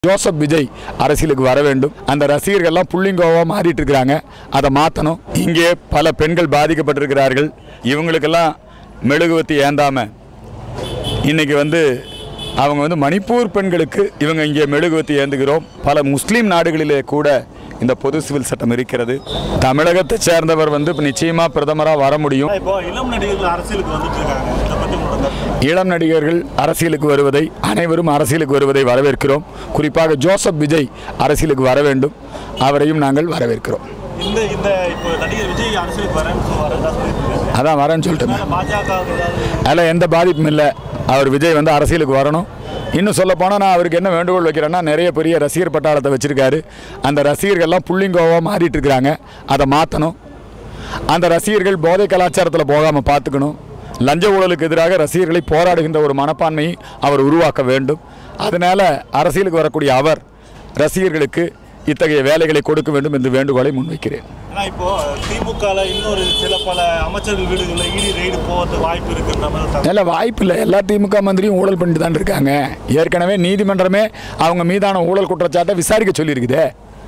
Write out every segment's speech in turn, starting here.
Joseph Vijay அரசியலுக்கு வர வேண்டும் அந்த ரசிகர்கள்லாம் புள்ளிங்கோவா மாறிட்டு இருக்கிறாங்க அதை மாற்றணும் இங்கே பல பெண்கள் பாதிக்கப்பட்டிருக்கிறார்கள் இவங்களுக்கெல்லாம் மெழுகுவத்தி ஏந்தாம இன்னைக்கு வந்து அவங்க வந்து மணிப்பூர் பெண்களுக்கு இவங்க இங்கே மெழுகுவத்தி ஏந்துகிறோம் பல முஸ்லீம் நாடுகளிலே கூட இந்த பொது சிவில் சட்டம் இருக்கிறது தமிழகத்தை சேர்ந்தவர் வந்து இப்போ நிச்சயமாக பிரதமராக வர முடியும் இப்போ இளம் நடிகர்கள் அரசியலுக்கு வந்துட்டு இருக்காங்க இதை பத்தி உங்களோட கருத்து இளம் நடிகர்கள் அரசியலுக்கு வருவதை அனைவரும் அரசியலுக்கு வருவதை வரவேற்கிறோம் குறிப்பாக ஜோசப் விஜய் அரசியலுக்கு வர வேண்டும் அவரையும் நாங்கள் வரவேற்கிறோம் இந்த இந்த இப்போ நடிகர் விஜய் அரசியலுக்கு வரேன்னு சொல்லி வரதா சொல்லியிருக்காரு அதான் வரேன்னு சொல்லிட்டு பாஜக ஏதாவது அதில் எந்த பாதிப்பும் இல்லை அவர் விஜய் வந்து அரசியலுக்கு வரணும் இன்னும் சொல்ல போனால் நான் அவருக்கு என்ன வேண்டுகோள் வைக்கிறேன்னா நிறைய பெரிய ரசிகர் பட்டாளத்தை வச்சுருக்காரு அந்த ரசிகர்கள்லாம் புள்ளிங்கோவாக மாறிட்டு இருக்கிறாங்க அதை மாற்றணும் அந்த ரசிகர்கள் போதை கலாச்சாரத்தில் போகாமல் பார்த்துக்கணும் லஞ்ச ஊழலுக்கு எதிராக ரசிகர்களை போராடுகின்ற ஒரு மனப்பான்மையை அவர் உருவாக்க வேண்டும் அதனால் அரசியலுக்கு வரக்கூடிய அவர் ரசிகர்களுக்கு இத்தகைய வேலைகளை கொடுக்க வேண்டும் என்று வேண்டுகோளை முன்வைக்கிறேன் ஏன்னா இப்போ திமுகல இன்னொரு சில பல அமைச்சர்கள் வீடுகளில் இடி ரெய்டு போகிறதுக்கு வாய்ப்பு இருக்குன்ற மாதிரி தகவல். நல்ல வாய்ப்பு இல்லை எல்லா திமுக மந்திரியும் ஊழல் பண்ணிட்டு தான் இருக்காங்க ஏற்கனவே நீதிமன்றமே அவங்க மீதான ஊழல் குற்றச்சாட்டை விசாரிக்க சொல்லியிருக்குதே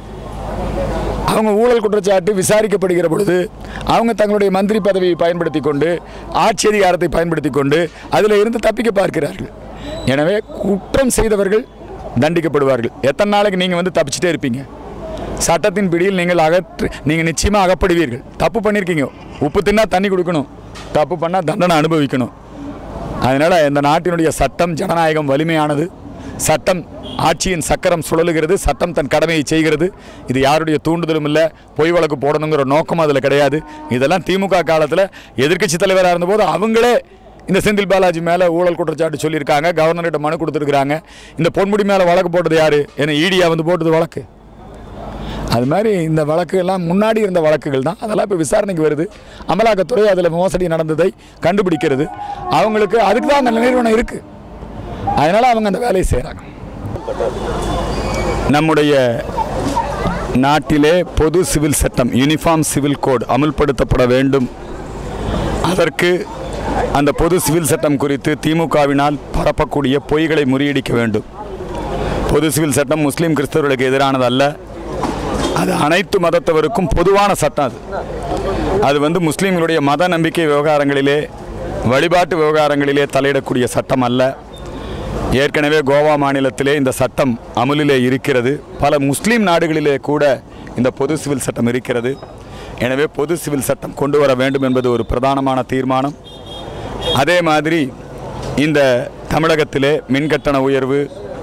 அவங்க ஊழல் குற்றச்சாட்டு விசாரிக்கப்படுகிற பொழுது அவங்க தங்களுடைய மந்திரி பதவியை பயன்படுத்தி கொண்டு ஆட்சி அதிகாரத்தை பயன்படுத்தி கொண்டு அதில் இருந்து தப்பிக்க பார்க்கிறார்கள் எனவே குற்றம் செய்தவர்கள் தண்டிக்கப்படுவார்கள் எத்தனை நாளைக்கு நீங்கள் வந்து தப்பிச்சிட்டே இருப்பீங்க சட்டத்தின் பிடியில் நீங்கள் அகற்று நீங்கள் நிச்சயமாக அகப்படுவீர்கள் தப்பு பண்ணியிருக்கீங்க உப்பு தின்னா தண்ணி கொடுக்கணும் தப்பு பண்ணால் தண்டனை அனுபவிக்கணும் அதனால் இந்த நாட்டினுடைய சட்டம் ஜனநாயகம் வலிமையானது சட்டம் ஆட்சியின் சக்கரம் சுழலுகிறது சட்டம் தன் கடமையை செய்கிறது இது யாருடைய தூண்டுதலும் இல்லை பொய் வழக்கு போடணுங்கிற நோக்கம் அதில் கிடையாது இதெல்லாம் திமுக காலத்தில் எதிர்க்கட்சி தலைவராக இருந்தபோது அவங்களே இந்த செந்தில் பாலாஜி மேலே ஊழல் குற்றச்சாட்டு சொல்லியிருக்காங்க கவர்னர்கிட்ட மனு கொடுத்துருக்குறாங்க இந்த பொன்முடி மேலே வழக்கு போட்டது யார் ஏன்னா ஈடியா வந்து போட்டது வழக்கு அது மாதிரி இந்த வழக்கு எல்லாம் முன்னாடி இருந்த வழக்குகள் தான் அதெல்லாம் இப்போ விசாரணைக்கு வருது அமலாக்கத்துறை அதில் மோசடி நடந்ததை கண்டுபிடிக்கிறது அவங்களுக்கு அதுக்கு தான் அந்த நிறுவனம் இருக்குது அதனால் அவங்க அந்த வேலையை செய்கிறாங்க நம்முடைய நாட்டிலே பொது சிவில் சட்டம் யூனிஃபார்ம் சிவில் கோட் அமுல்படுத்தப்பட வேண்டும் அதற்கு அந்த பொது சிவில் சட்டம் குறித்து திமுகவினால் பரப்பக்கூடிய பொய்களை முறியடிக்க வேண்டும் பொது சிவில் சட்டம் முஸ்லீம் கிறிஸ்தவர்களுக்கு எதிரானது அல்ல அது அனைத்து மதத்தவருக்கும் பொதுவான சட்டம் அது அது வந்து முஸ்லீம்களுடைய மத நம்பிக்கை விவகாரங்களிலே வழிபாட்டு விவகாரங்களிலே தலையிடக்கூடிய சட்டம் அல்ல ஏற்கனவே கோவா மாநிலத்திலே இந்த சட்டம் அமுலிலே இருக்கிறது பல முஸ்லீம் நாடுகளிலே கூட இந்த பொது சிவில் சட்டம் இருக்கிறது எனவே பொது சிவில் சட்டம் கொண்டு வர வேண்டும் என்பது ஒரு பிரதானமான தீர்மானம் அதே மாதிரி இந்த தமிழகத்திலே மின்கட்டண உயர்வு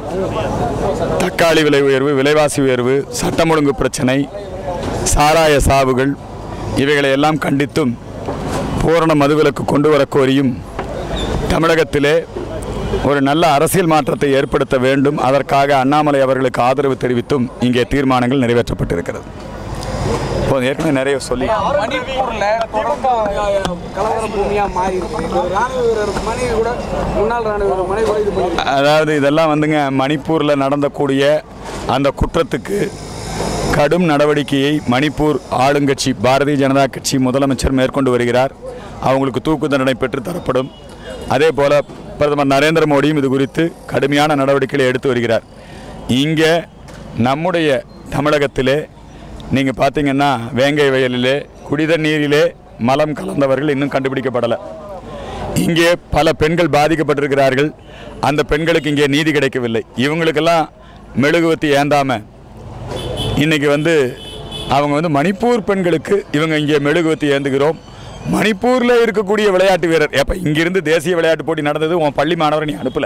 தக்காளி விலை உயர்வு விலைவாசி உயர்வு சட்டம் ஒழுங்கு பிரச்சனை சாராய சாவுகள் இவைகளை எல்லாம் கண்டித்தும் பூரண மதுவிலக்கு கொண்டு வர கோரியும் தமிழகத்திலே ஒரு நல்ல அரசியல் மாற்றத்தை ஏற்படுத்த வேண்டும் அதற்காக அண்ணாமலை அவர்களுக்கு ஆதரவு தெரிவித்தும் இங்கே தீர்மானங்கள் நிறைவேற்றப்பட்டிருக்கிறது இப்போ ஏற்கனவே நிறைய சொல்லி மணிப்பூர்ல தொடர்ந்து கலவர பூமியா மாறி இருக்கு ஒரு ராணுவ வீரர் மனைவி கூட முன்னாள் ராணுவ வீரர் மனைவி கூட இது பண்ணி அதாவது இதெல்லாம் வந்துங்க மணிப்பூரில் நடந்தக்கூடிய அந்த குற்றத்துக்கு கடும் நடவடிக்கையை மணிப்பூர் ஆளுங்கட்சி பாரதிய ஜனதா கட்சி முதலமைச்சர் மேற்கொண்டு வருகிறார் அவங்களுக்கு தூக்கு தண்டனை பெற்று தரப்படும் அதே போல் பிரதமர் நரேந்திர மோடியும் இது குறித்து கடுமையான நடவடிக்கைகளை எடுத்து வருகிறார் இங்கே நம்முடைய தமிழகத்திலே நீங்கள் பார்த்தீங்கன்னா வேங்கை வயலிலே குடித நீரிலே மலம் கலந்தவர்கள் இன்னும் கண்டுபிடிக்கப்படலை இங்கே பல பெண்கள் பாதிக்கப்பட்டிருக்கிறார்கள் அந்த பெண்களுக்கு இங்கே நீதி கிடைக்கவில்லை இவங்களுக்கெல்லாம் மெழுகுவத்தி ஏந்தாம இன்னைக்கு வந்து அவங்க வந்து மணிப்பூர் பெண்களுக்கு இவங்க இங்கே மெழுகுவத்தி ஏந்துகிறோம் மணிப்பூரில் இருக்கக்கூடிய விளையாட்டு வீரர் எப்போ இங்கிருந்து தேசிய விளையாட்டு போட்டி நடந்தது உன் பள்ளி மாணவரை நீ அனுப்பலை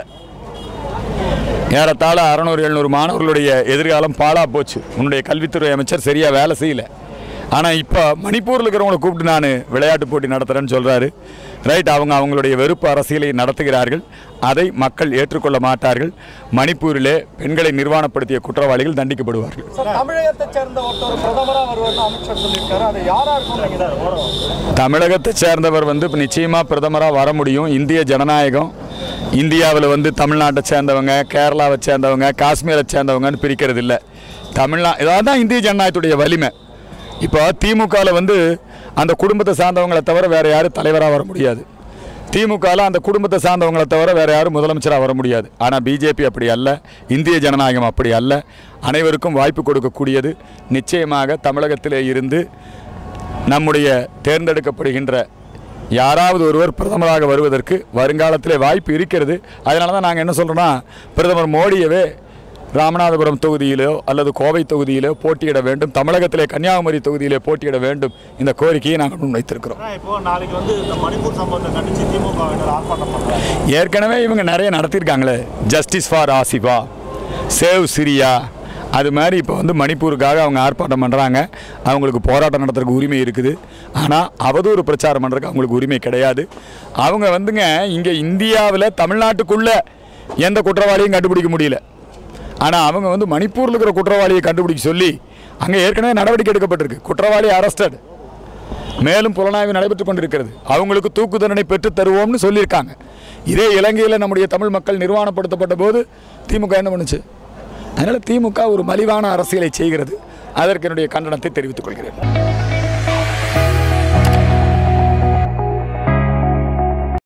ஏறத்தாழ அறநூறு எழுநூறு மாணவர்களுடைய எதிர்காலம் பாழா போச்சு உன்னுடைய கல்வித்துறை அமைச்சர் சரியாக வேலை செய்யல ஆனால் இப்போ மணிப்பூரில் இருக்கிறவங்களை கூப்பிட்டு நான் விளையாட்டு போட்டி நடத்துகிறேன்னு சொல்கிறாரு ரைட் அவங்க அவங்களுடைய வெறுப்பு அரசியலை நடத்துகிறார்கள் அதை மக்கள் ஏற்றுக்கொள்ள மாட்டார்கள் மணிப்பூரிலே பெண்களை நிர்வாணப்படுத்திய குற்றவாளிகள் தண்டிக்கப்படுவார்கள் தமிழகத்தை சேர்ந்த ஒருத்தர் பிரதமரா வருவார்னு அமைச்சர் சொல்லியிருக்காரு அது யாரா இருக்கும் தமிழகத்தை சேர்ந்தவர் வந்து இப்போ நிச்சயமாக பிரதமராக வர முடியும் இந்திய ஜனநாயகம் இந்தியாவில் வந்து தமிழ்நாட்டை சேர்ந்தவங்க கேரளாவை சேர்ந்தவங்க காஷ்மீரை சேர்ந்தவங்கன்னு பிரிக்கிறது இல்லை தமிழ்நா இதான் தான் இந்திய ஜனநாயகத்துடைய வலிமை இப்போ திமுகவில் வந்து அந்த குடும்பத்தை சார்ந்தவங்களை தவிர வேறு யாரும் தலைவராக வர முடியாது திமுகவில் அந்த குடும்பத்தை சார்ந்தவங்களை தவிர வேறு யாரும் முதலமைச்சராக வர முடியாது ஆனால் பிஜேபி அப்படி அல்ல இந்திய ஜனநாயகம் அப்படி அல்ல அனைவருக்கும் வாய்ப்பு கொடுக்கக்கூடியது நிச்சயமாக தமிழகத்திலே இருந்து நம்முடைய தேர்ந்தெடுக்கப்படுகின்ற யாராவது ஒருவர் பிரதமராக வருவதற்கு வருங்காலத்திலே வாய்ப்பு இருக்கிறது அதனால தான் நாங்கள் என்ன சொல்கிறோன்னா பிரதமர் மோடியவே ராமநாதபுரம் தொகுதியிலோ அல்லது கோவை தொகுதியிலோ போட்டியிட வேண்டும் தமிழகத்திலே கன்னியாகுமரி தொகுதியிலே போட்டியிட வேண்டும் இந்த கோரிக்கையை நாங்கள் முன்வைத்திருக்கிறோம் ஆனா இப்போ நாளைக்கு வந்து இந்த மணிப்பூர் சம்பவத்தை கண்டிச்சு திமுகவினர் ஆர்ப்பாட்டம் பண்றாங்க ஏற்கனவே இவங்க நிறைய நடத்தியிருக்காங்களே justice for Asifa save Syria அது மாதிரி இப்போ வந்து மணிப்பூருக்காக அவங்க ஆர்ப்பாட்டம் பண்ணுறாங்க அவங்களுக்கு போராட்டம் நடத்துறதுக்கு உரிமை இருக்குது ஆனால் அவதூறு பிரச்சாரம் பண்ணுறதுக்கு அவங்களுக்கு உரிமை கிடையாது அவங்க வந்துங்க இங்கே இந்தியாவில் தமிழ்நாட்டுக்குள்ளே எந்த குற்றவாளியும் கண்டுபிடிக்க முடியல ஆனால் அவங்க வந்து மணிப்பூரில் இருக்கிற குற்றவாளியை கண்டுபிடிக்க சொல்லி அங்கே ஏற்கனவே நடவடிக்கை எடுக்கப்பட்டிருக்கு குற்றவாளி அரெஸ்டட் மேலும் புலனாய்வு நடைபெற்றுக் கொண்டிருக்கிறது அவங்களுக்கு தூக்கு தண்டனை பெற்று தருவோம்னு சொல்லியிருக்காங்க இதே இலங்கையில் நம்முடைய தமிழ் மக்கள் நிர்வாணப்படுத்தப்பட்ட போது திமுக என்ன பண்ணுச்சு அதனால் திமுக ஒரு மலிவான அரசியலை செய்கிறது அதற்கு என்னுடைய கண்டனத்தை தெரிவித்துக் கொள்கிறேன்